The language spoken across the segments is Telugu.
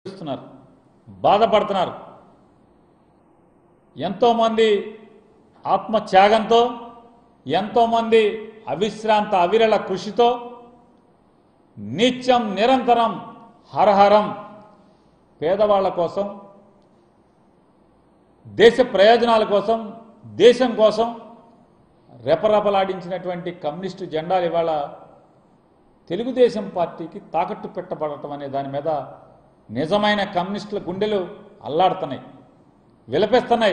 చేస్తున్నారు బాధపడుతున్నారు ఎంతోమంది ఆత్మత్యాగంతో ఎంతోమంది అవిశ్రాంత అవిరళ కృషితో నిత్యం నిరంతరం హరహరం పేదవాళ్ల కోసం దేశ ప్రయోజనాల కోసం దేశం కోసం రెపరెపలాడించినటువంటి కమ్యూనిస్టు జెండాలు ఇవాళ తెలుగుదేశం పార్టీకి తాకట్టు పెట్టబడటం అనే దాని మీద నిజమైన కమ్యూనిస్టుల గుండెలు అల్లాడుతున్నాయి విలపిస్తున్నాయి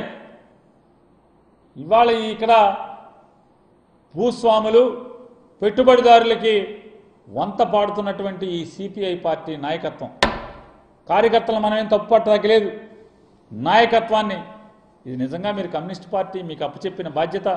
ఇవాళ ఇక్కడ భూస్వాములు పెట్టుబడిదారులకి వంత పాడుతున్నటువంటి ఈ సిపిఐ పార్టీ నాయకత్వం కార్యకర్తలు మనమేం తప్పు పట్టడానికి లేదు నాయకత్వాన్ని ఇది నిజంగా మీరు కమ్యూనిస్ట్ పార్టీ మీకు అప్పచెప్పిన బాధ్యత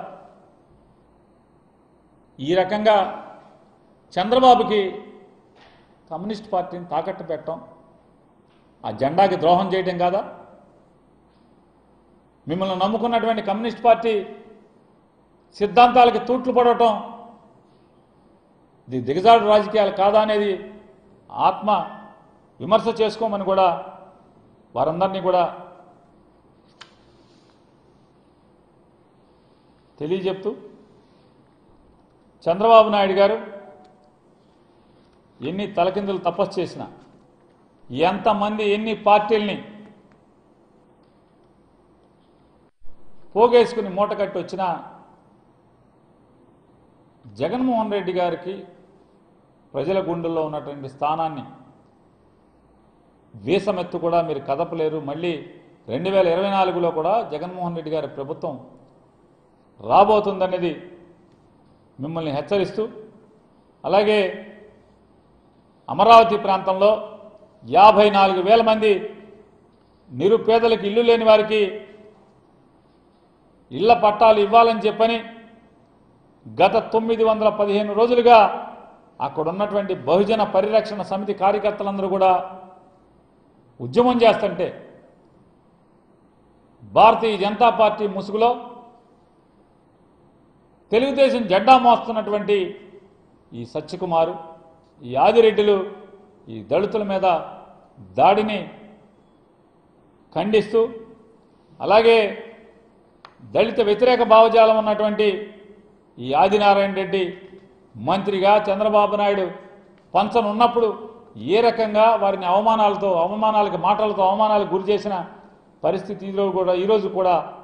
ఈ రకంగా చంద్రబాబుకి కమ్యూనిస్ట్ పార్టీని తాకట్టు పెట్టడం ఆ జెండాకి ద్రోహం చేయడం కాదా మిమ్మల్ని నమ్ముకున్నటువంటి కమ్యూనిస్ట్ పార్టీ సిద్ధాంతాలకి తూట్లు పడటం ఇది దిగజాడు రాజకీయాలు కాదా అనేది ఆత్మ విమర్శ చేసుకోమని కూడా వారందరినీ కూడా తెలియజెప్తూ చంద్రబాబు నాయుడు గారు ఎన్ని తలకిందులు తపస్సు చేసినా ఎంతమంది ఎన్ని పార్టీల్ని పోగేసుకుని మూట కట్టి వచ్చినా జగన్మోహన్ రెడ్డి గారికి ప్రజల గుండెల్లో ఉన్నటువంటి స్థానాన్ని వీసమెత్తు కూడా మీరు కదపలేరు మళ్ళీ రెండు వేల ఇరవై నాలుగులో కూడా జగన్మోహన్ రెడ్డి గారి ప్రభుత్వం రాబోతుందనేది మిమ్మల్ని హెచ్చరిస్తూ అలాగే అమరావతి ప్రాంతంలో యాభై నాలుగు వేల మంది నిరుపేదలకు ఇల్లు లేని వారికి ఇళ్ల పట్టాలు ఇవ్వాలని చెప్పని గత తొమ్మిది వందల పదిహేను రోజులుగా అక్కడ ఉన్నటువంటి బహుజన పరిరక్షణ సమితి కార్యకర్తలందరూ కూడా ఉద్యమం చేస్తుంటే భారతీయ జనతా పార్టీ ముసుగులో తెలుగుదేశం జెండా మోస్తున్నటువంటి ఈ సత్యకుమారు ఈ ఆదిరెడ్డిలు ఈ దళితుల మీద దాడిని ఖండిస్తూ అలాగే దళిత వ్యతిరేక భావజాలం ఉన్నటువంటి ఈ ఆదినారాయణ రెడ్డి మంత్రిగా చంద్రబాబు నాయుడు పంచను ఉన్నప్పుడు ఏ రకంగా వారిని అవమానాలతో అవమానాలకి మాటలతో అవమానాలకు గురి చేసిన పరిస్థితి ఈరోజు కూడా ఈరోజు కూడా